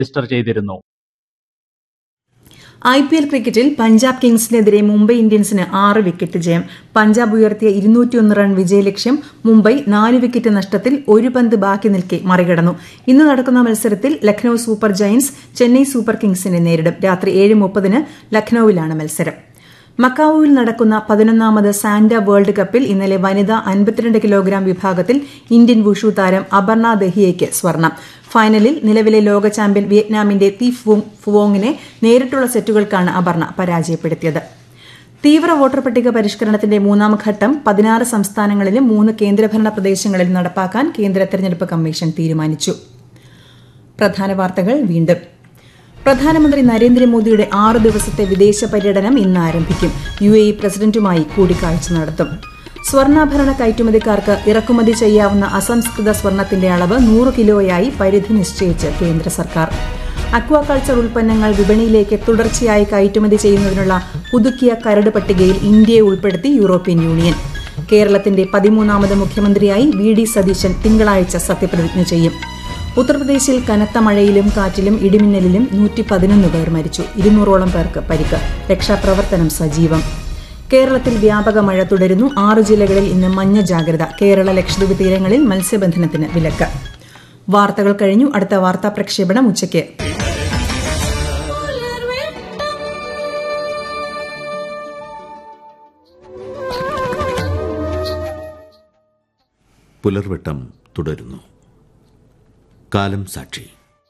register ചെയ്തിരുന്നു I P L ക്രിക്കറ്റിൽ പഞ്ചാബ് കിങ്സിനെതിരെ മുംബൈ ഇന്ത്യൻസിന് ആറ് വിക്കറ്റ് ജയം പഞ്ചാബ് ഉയർത്തിയ ഇരുന്നൂറ്റിയൊന്ന് റൺ വിജയലക്ഷ്യം മുംബൈ നാല് വിക്കറ്റ് നഷ്ടത്തിൽ ഒരു പന്ത് ബാക്കി നിൽക്കെ മറികടന്നു ഇന്ന് നടക്കുന്ന മത്സരത്തിൽ Lucknow super giants Chennai super കിങ്സിനെ നേരിടും രാത്രി ഏഴ് മുപ്പതിന് ലക്നൌവിലാണ് മത്സരം മക്കാവുവിൽ നടക്കുന്ന പതിനൊന്നാമത് സാന്റ വേൾഡ് കപ്പിൽ ഇന്നലെ വനിതാ അൻപത്തിരണ്ട് കിലോഗ്രാം വിഭാഗത്തിൽ ഇന്ത്യൻ വുഷു താരം അപർണ ദഹിയയ്ക്ക് സ്വർണം ഫൈനലിൽ നിലവിലെ ലോക ചാമ്പ്യൻ വിയറ്റ്നാമിന്റെ തി ഫുവോങ്ങിനെ നേരിട്ടുള്ള സെറ്റുകൾക്കാണ് അപർണ പരാജയപ്പെടുത്തിയത് തീവ്ര വോട്ടർ പട്ടിക പരിഷ്കരണത്തിന്റെ മൂന്നാം ഘട്ടം പതിനാറ് സംസ്ഥാനങ്ങളിലും മൂന്ന് കേന്ദ്രഭരണ പ്രദേശങ്ങളിലും നടപ്പാക്കാൻ കേന്ദ്ര തെരഞ്ഞെടുപ്പ് കമ്മീഷൻ തീരുമാനിച്ചു പ്രധാന വാർത്തകൾ വീണ്ടും പ്രധാനമന്ത്രി നരേന്ദ്രമോദിയുടെ ആറ് ദിവസത്തെ വിദേശ പര്യടനം ഇന്ന് ആരംഭിക്കും യു എ ഇ പ്രസിഡന്റുമായി കൂടിക്കാഴ്ച നടത്തും സ്വർണ്ണാഭരണ കയറ്റുമതിക്കാർക്ക് ഇറക്കുമതി ചെയ്യാവുന്ന അസംസ്കൃത സ്വർണത്തിന്റെ അളവ് നൂറ് കിലോയായി പരിധി നിശ്ചയിച്ച് കേന്ദ്ര സർക്കാർ അക്വാകൾച്ചർ ഉൽപ്പന്നങ്ങൾ വിപണിയിലേക്ക് തുടർച്ചയായി കയറ്റുമതി ചെയ്യുന്നതിനുള്ള പുതുക്കിയ കരട് പട്ടികയിൽ ഇന്ത്യയെ ഉൾപ്പെടുത്തി യൂറോപ്യൻ യൂണിയൻ കേരളത്തിന്റെ പതിമൂന്നാമത് മുഖ്യമന്ത്രിയായി വി ഡി സതീശൻ തിങ്കളാഴ്ച സത്യപ്രതിജ്ഞ ചെയ്യും ഉത്തർപ്രദേശിൽ കനത്ത മഴയിലും കാറ്റിലും ഇടിമിന്നലിലും നൂറ്റി പതിനൊന്ന് പേർ മരിച്ചു ഇരുന്നൂറോളം പേർക്ക് പരിക്ക് രക്ഷാപ്രവർത്തനം സജീവം കേരളത്തിൽ വ്യാപക മഴ തുടരുന്നു ആറ് ജില്ലകളിൽ ഇന്ന് മഞ്ഞ ജാഗ്രത കേരള ലക്ഷദ്വീപ് തീരങ്ങളിൽ മത്സ്യബന്ധനത്തിന് വിലക്ക് വാർത്തകൾ കഴിഞ്ഞു അടുത്ത വാർത്താ പ്രക്ഷേപണം ഉച്ചയ്ക്ക് പുലർവട്ടം തുടരുന്നു കാലം സാക്ഷി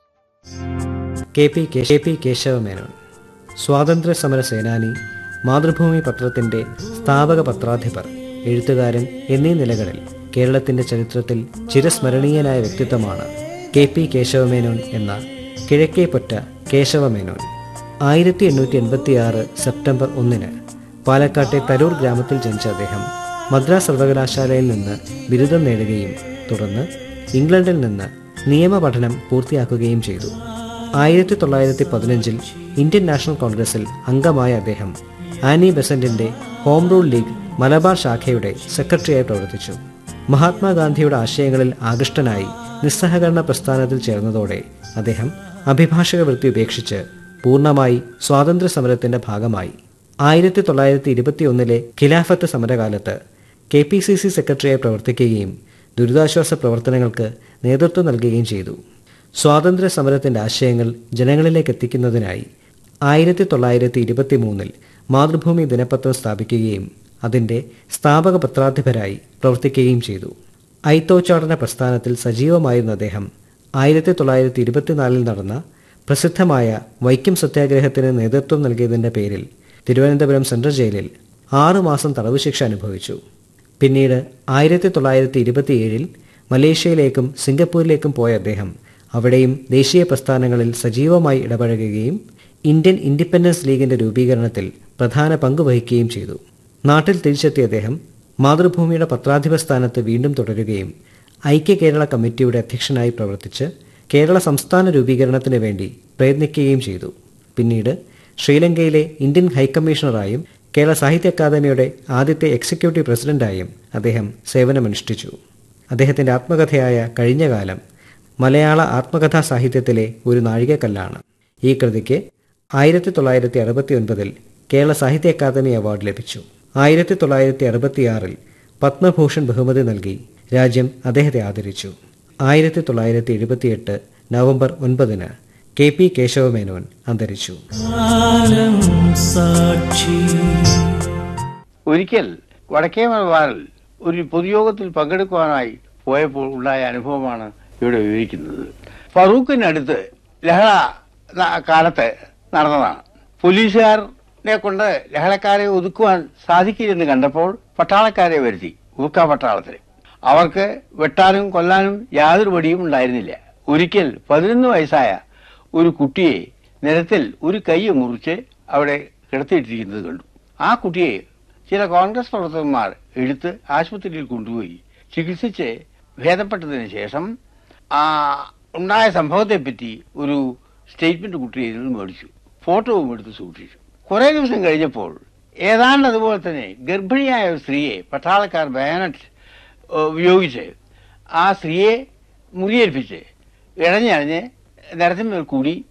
K P K K P Kesavamenon സ്വാതന്ത്ര്യ സമര സേനാനി മാതൃഭൂമി പത്രത്തിന്റെ സ്ഥാപക പത്രാധിപർ എഴുത്തുകാരൻ എന്നീ നിലകളിൽ കേരളത്തിന്റെ ചരിത്രത്തിൽ ചിരസ്മരണീയനായ വ്യക്തിത്വമാണ് കെ പി കേശവമേനോൻ എന്ന കിഴക്കേ പൊറ്റ കേശവമേനോൻ ആയിരത്തി എണ്ണൂറ്റി എൺപത്തി ആറ് സെപ്റ്റംബർ ഒന്നിന് പാലക്കാട്ടെ തരൂർ ഗ്രാമത്തിൽ ജനിച്ച അദ്ദേഹം മദ്രാസ് സർവകലാശാലയിൽ നിന്ന് ബിരുദം നേടുകയും തുടർന്ന് ഇംഗ്ലണ്ടിൽ നിന്ന് നിയമപഠനം പൂർത്തിയാക്കുകയും ചെയ്തു ആയിരത്തി തൊള്ളായിരത്തി പതിനഞ്ചിൽ ഇന്ത്യൻ നാഷണൽ കോൺഗ്രസിൽ അംഗമായ അദ്ദേഹം ആനി ബെസന്റിന്റെ ഹോം റൂൾ ലീഗ് മലബാർ ശാഖയുടെ സെക്രട്ടറിയായി പ്രവർത്തിച്ചു മഹാത്മാഗാന്ധിയുടെ ആശയങ്ങളിൽ ആകൃഷ്ടനായി നിസ്സഹകരണ പ്രസ്ഥാനത്തിൽ ചേർന്നതോടെ അദ്ദേഹം അഭിഭാഷക വൃത്തി ഉപേക്ഷിച്ച് പൂർണ്ണമായി സ്വാതന്ത്ര്യ സമരത്തിന്റെ ഭാഗമായി ആയിരത്തി തൊള്ളായിരത്തി ഇരുപത്തിയൊന്നിലെ ഖിലാഫത്ത് സമരകാലത്ത് കെ പി സി സി സെക്രട്ടറിയായി പ്രവർത്തിക്കുകയും ദുരിതാശ്വാസ പ്രവർത്തനങ്ങൾക്ക് നേതൃത്വം നൽകുകയും ചെയ്തു സ്വാതന്ത്ര്യ സമരത്തിന്റെ ആശയങ്ങൾ ജനങ്ങളിലേക്ക് എത്തിക്കുന്നതിനായി ആയിരത്തി തൊള്ളായിരത്തി ഇരുപത്തി മൂന്നിൽ മാതൃഭൂമി ദിനപത്രം സ്ഥാപിക്കുകയും അതിന്റെ സ്ഥാപക പത്രാധിപരായി പ്രവർത്തിക്കുകയും ചെയ്തു ഐത്തോച്ചാടന പ്രസ്ഥാനത്തിൽ സജീവമായിരുന്ന അദ്ദേഹം ആയിരത്തി തൊള്ളായിരത്തി ഇരുപത്തിനാലിൽ നടന്ന പ്രസിദ്ധമായ വൈക്കം സത്യാഗ്രഹത്തിന് നേതൃത്വം നൽകിയതിന്റെ പേരിൽ തിരുവനന്തപുരം സെൻട്രൽ ജയിലിൽ ആറുമാസം തടവ് ശിക്ഷ അനുഭവിച്ചു പിന്നീട് ആയിരത്തി തൊള്ളായിരത്തി ഇരുപത്തിയേഴിൽ മലേഷ്യയിലേക്കും സിംഗപ്പൂരിലേക്കും പോയ അദ്ദേഹം അവിടെയും ദേശീയ പ്രസ്ഥാനങ്ങളിൽ സജീവമായി ഇടപഴകുകയും ഇന്ത്യൻ ഇൻഡിപെൻഡൻസ് ലീഗിന്റെ രൂപീകരണത്തിൽ പ്രധാന പങ്ക് വഹിക്കുകയും ചെയ്തു നാട്ടിൽ തിരിച്ചെത്തിയ അദ്ദേഹം മാതൃഭൂമിയുടെ പത്രാധിപ സ്ഥാനത്ത് വീണ്ടും തുടരുകയും ഐക്യ കേരള കമ്മിറ്റിയുടെ അധ്യക്ഷനായി പ്രവർത്തിച്ച് കേരള സംസ്ഥാന രൂപീകരണത്തിന് വേണ്ടി പ്രയത്നിക്കുകയും ചെയ്തു പിന്നീട് ശ്രീലങ്കയിലെ ഇന്ത്യൻ ഹൈക്കമ്മീഷണറായും കേരള സാഹിത്യ അക്കാദമിയുടെ ആദ്യത്തെ എക്സിക്യൂട്ടീവ് പ്രസിഡന്റായും അദ്ദേഹം സേവനമനുഷ്ഠിച്ചു അദ്ദേഹത്തിന്റെ ആത്മകഥയായ കഴിഞ്ഞ കാലം മലയാള ആത്മകഥാ സാഹിത്യത്തിലെ ഒരു നാഴികക്കല്ലാണ് ഈ കൃതിക്ക് ആയിരത്തി തൊള്ളായിരത്തി അറുപത്തി ഒൻപതിൽ കേരള സാഹിത്യ അക്കാദമി അവാർഡ് ലഭിച്ചു ആയിരത്തി തൊള്ളായിരത്തി അറുപത്തിയാറിൽ പത്മഭൂഷൺ ബഹുമതി നൽകി രാജ്യം അദ്ദേഹത്തെ ആദരിച്ചു ആയിരത്തി തൊള്ളായിരത്തി എഴുപത്തിയെട്ട് നവംബർ ഒൻപതിന് കെ പി കേശവമേനോൻ അന്തരിച്ചു ഒരിക്കൽ വടക്കേ മലബാറിൽ ഒരു പൊതുയോഗത്തിൽ പങ്കെടുക്കുവാനായി പോയപ്പോൾ ഉണ്ടായ അനുഭവമാണ് ഇവിടെ വിവരിക്കുന്നത് ഫറൂഖിനടുത്ത് ലഹള ന- കാലത്ത് നടന്നതാണ് പോലീസുകാരനെ കൊണ്ട് ലഹളക്കാരെ ഒതുക്കുവാൻ സാധിക്കില്ലെന്ന് കണ്ടപ്പോൾ പട്ടാളക്കാരെ വരുത്തി ഊർക്ക പട്ടാളത്തിൽ അവർക്ക് വെട്ടാനും കൊല്ലാനും യാതൊരു വടിയും ഉണ്ടായിരുന്നില്ല ഒരിക്കൽ പതിനൊന്ന് വയസ്സായ ഒരു കുട്ടിയെ നിരത്തിൽ ഒരു കൈ മുറിച്ച് അവിടെ കിടത്തിയിട്ടിരിക്കുന്നത് കണ്ടു ആ കുട്ടിയെ ചില കോൺഗ്രസ് പ്രവർത്തകന്മാർ എടുത്ത് ആശുപത്രിയിൽ കൊണ്ടുപോയി ചികിത്സിച്ച് ഭേദപ്പെട്ടതിന് ശേഷം ആ ഉണ്ടായ സംഭവത്തെപ്പറ്റി ഒരു സ്റ്റേറ്റ്മെന്റ് കുട്ടിയിൽ നിന്ന് മേടിച്ചു ഫോട്ടോവും എടുത്ത് സൂക്ഷിച്ചു കുറെ ദിവസം കഴിഞ്ഞപ്പോൾ ഏതാണ്ട് അതുപോലെ തന്നെ ഗർഭിണിയായ ഒരു സ്ത്രീയെ പട്ടാളക്കാർ ബാനറ്റ് ഉപയോഗിച്ച് ആ സ്ത്രീയെ മുറിയേൽപ്പിച്ച് ഇഴഞ്ഞഴഞ്ഞ് നരസിംഹർ കൂടി